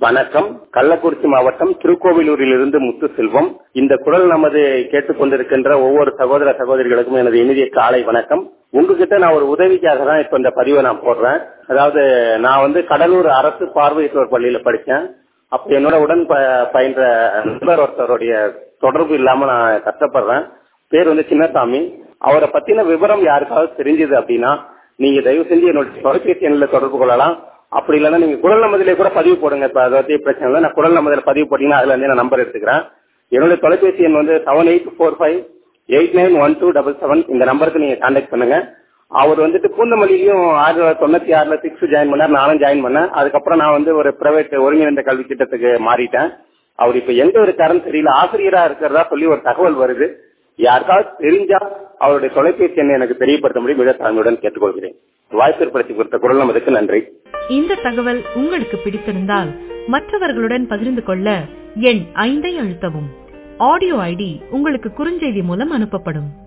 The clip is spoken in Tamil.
வணக்கம் கள்ளக்குறிச்சி மாவட்டம் திருக்கோவிலூரிலிருந்து முத்துசெல்வம் இந்த குரல் நமது கேட்டுக்கொண்டிருக்கின்ற ஒவ்வொரு சகோதர சகோதரிகளுக்கும் எனது இனிய காலை வணக்கம் உங்ககிட்ட நான் ஒரு உதவிக்காக தான் இப்ப இந்த பதிவை நான் போடுறேன் அதாவது நான் வந்து கடலூர் அரசு பார்வையற்றோர் பள்ளியில படிச்சேன் அப்ப என்னோட உடன் ப- பயின்ற நண்பர் ஒருத்தருடைய தொடர்பு இல்லாம நான் கஷ்டப்படுறேன் பேர் வந்து சின்னசாமி அவரை பத்தின விவரம் யாருக்காவது தெரிஞ்சது அப்படின்னா நீங்க தயவு செஞ்சு என்னோட தொலைபேசி எண்ணில் தொடர்பு கொள்ளலாம் அப்படி இல்லைன்னா நீங்க குரல் நமதிலே கூட பதிவு போடுங்க இப்ப அதை பத்தி பிரச்சனை இல்லை நான் குரல் நமதில பதிவு போட்டீங்கன்னா அதுல இருந்து நான் நம்பர் எடுத்துக்கிறேன் என்னுடைய தொலைபேசி எண் வந்து seven eight four five eight nine one two double seven இந்த நம்பருக்கு நீங்க கான்டாக்ட் பண்ணுங்க அவர் வந்துட்டு பூந்தமல்லியிலையும் ஆயிரத்தி தொள்ளாயிரத்தி தொண்ணூத்தி ஆறுல சிக்ஸ் ஜாயின் பண்ணார் நானும் ஜாயின் பண்ணேன் அதுக்கப்புறம் நான் வந்து ஒரு பிரைவேட் ஒருங்கிணைந்த கல்வி திட்டத்துக்கு மாறிட்டேன் அவர் இப்ப எங்க இருக்காருன்னு தெரியல ஆசிரியரா இருக்கிறதா சொல்லி ஒரு தகவல் வருது யாருக்காவது தெரிஞ்சா அவருடைய தொலைபேசி எண்ணை எனக்கு தெரியப்படுத்த முடியும் மிக தாழ்மையுடன் கேட்டுக்கொள்கிறேன் வாய்ப்பு ஏற்படுத்தி கொடுத்த குரல் நமதுக்கு நன்றி இந்த தகவல் உங்களுக்கு பிடித்திருந்தால் மற்றவர்களுடன் பகிர்ந்து கொள்ள எண் ஐந்தை அழுத்தவும் ஆடியோ ஐடி உங்களுக்கு குறுஞ்செய்தி மூலம் அனுப்பப்படும்